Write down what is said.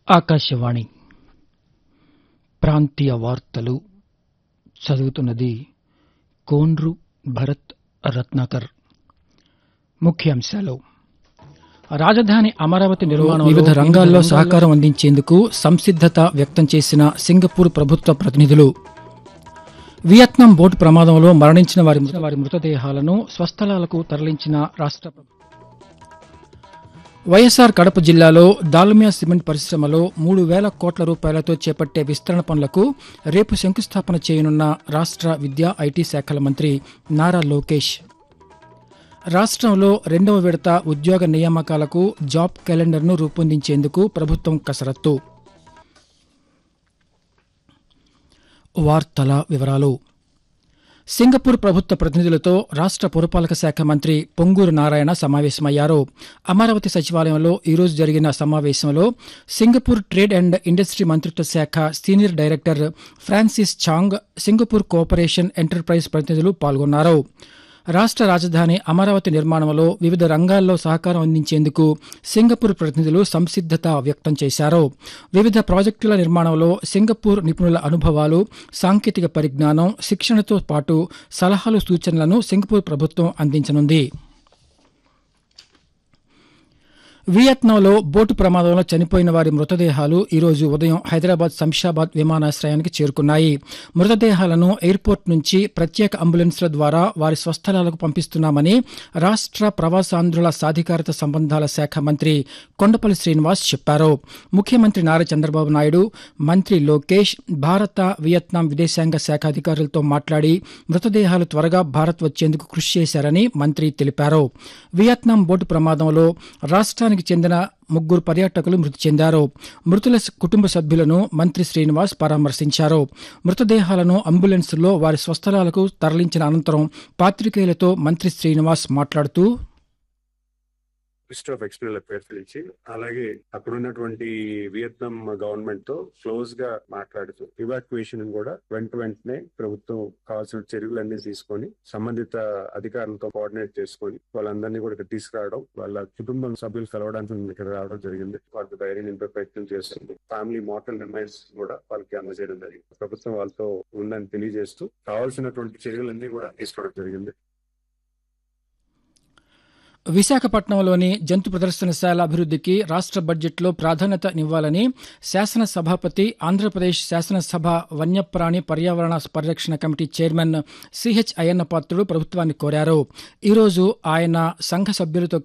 ఆకాశవాణి ప్రాంతీయ వార్తలు చదువుతున్నది కోన్రు భరత్ రత్నాకర్ ముఖ్యాంశాలు రాజధాని అమరావతి నిర్మాణంలో వివిధ రంగాల్లో సహకారం అందించేందుకు సంసిద్దత వ్యక్తం చేసిన సింగపూర్ ప్రభుత్వ ప్రతినిధులు వియత్నాం బోటు ప్రమాదంలో మరణించిన వారి వారి మృతదేహాలను స్వస్థలాలకు తరలించిన రాష్ట్ర ప్రభుత్వం వైఎస్ఆర్ కడప జిల్లాలో దాల్మియా సిమెంట్ పరిశ్రమలో మూడు వేల కోట్ల రూపాయలతో చేపట్టే విస్తరణ పనులకు రేపు శంకుస్థాపన చేయనున్న రాష్ట్ర విద్యా ఐటీ శాఖల మంత్రి నారా లోకేష్ రాష్ట్రంలో రెండవ విడత ఉద్యోగ నియామకాలకు జాబ్ క్యాలెండర్ను రూపొందించేందుకు ప్రభుత్వం కసరత్తు వార్తల వివరాలు సింగపూర్ ప్రభుత్వ ప్రతినిధులతో రాష్ట్ర పురపాలక శాఖ మంత్రి పొంగూరు నారాయణ సమావేశమయ్యారు అమరావతి సచివాలయంలో ఈరోజు జరిగిన సమావేశంలో సింగపూర్ ట్రేడ్ అండ్ ఇండస్ట్రీ మంత్రిత్వ శాఖ senior director Francis Chang Singapore cooperation enterprise ప్రతినిధులు పాల్గొన్నారు రాష్ట్ర రాజధాని అమరావతి నిర్మాణంలో వివిధ రంగాల్లో సహకారం అందించేందుకు సింగపూర్ ప్రతినిధులు సంసిద్దత వ్యక్తం చేశారు వివిధ ప్రాజెక్టుల నిర్మాణంలో సింగపూర్ నిపుణుల అనుభవాలు సాంకేతిక పరిజ్ఞానం శిక్షణతో పాటు సలహాలు సూచనలను సింగపూర్ ప్రభుత్వం అందించనుంది వియత్నాంలో బోటు ప్రమాదంలో చనిపోయిన వారి మృతదేహాలు ఈరోజు ఉదయం హైదరాబాద్ శంషాబాద్ విమానాశ్రయానికి చేరుకున్నాయి మృతదేహాలను ఎయిర్పోర్ట్ నుంచి ప్రత్యేక అంబులెన్స్ల ద్వారా వారి స్వస్థలాలకు పంపిస్తున్నామని రాష్ట్ర ప్రవాసాంధ్రుల సాధికారత సంబంధాల శాఖ మంత్రి కొండపల్లి శ్రీనివాస్ చెప్పారు ముఖ్యమంత్రి నారా చంద్రబాబు నాయుడు మంత్రి లోకేష్ భారత వియత్నాం విదేశాంగ శాఖ అధికారులతో మాట్లాడి మృతదేహాలు త్వరగా భారత్ వచ్చేందుకు కృషి చేశారని మంత్రి తెలిపారు వియత్నాం బోటు ప్రమాదంలో రాష్ట్రానికి చెందిన ముగ్గురు పర్యాటకులు మృతి చెందారు మృతుల కుటుంబ సభ్యులను మంత్రి శ్రీనివాస్ పరామర్శించారు మృతదేహాలను అంబులెన్స్లో వారి స్వస్థలాలకు తరలించిన అనంతరం పాత్రికేయులతో మంత్రి శ్రీనివాస్ మాట్లాడుతూ మినిస్టర్ ఆఫ్ ఎక్స్టర్నల్ అఫైర్స్ పిలిచి అలాగే అక్కడ ఉన్నటువంటి వియత్నాం గవర్నమెంట్ తో క్లోజ్ గా మాట్లాడుతూ ఇవాక్యుయేషన్ కూడా వెంట వెంటనే ప్రభుత్వం కావాల్సిన చర్యలన్నీ తీసుకొని సంబంధిత అధికారులతో కోఆర్డినేట్ చేసుకొని వాళ్ళందరినీ కూడా ఇక్కడ తీసుకురావడం వాళ్ళ కుటుంబం సభ్యులు కలవడానికి మేము ఇక్కడ రావడం జరిగింది వాళ్ళకి ధైర్యం నింపే ప్రయత్నం చేస్తుంది ఫ్యామిలీ మోటల్ రిమైన్స్ కూడా వాళ్ళకి అందజేయడం జరిగింది ప్రభుత్వం వాళ్ళతో ఉందని తెలియజేస్తూ కావాల్సినటువంటి చర్యలన్నీ కూడా తీసుకోవడం జరిగింది విశాఖపట్నంలోని జంతు ప్రదర్శనశాల అభివృద్ధికి రాష్ట్ర బడ్జెట్లో ప్రాధాన్యతనివ్వాలని శాసన సభాపతి ఆంధ్రప్రదేశ్ శాసనసభ వన్యప్రాణి పర్యావరణ పరిరక్షణ committee chairman CH Ayyanna Patrudu ప్రభుత్వాన్ని కోరారు ఈరోజు ఆయన సంఘ సభ్యులతో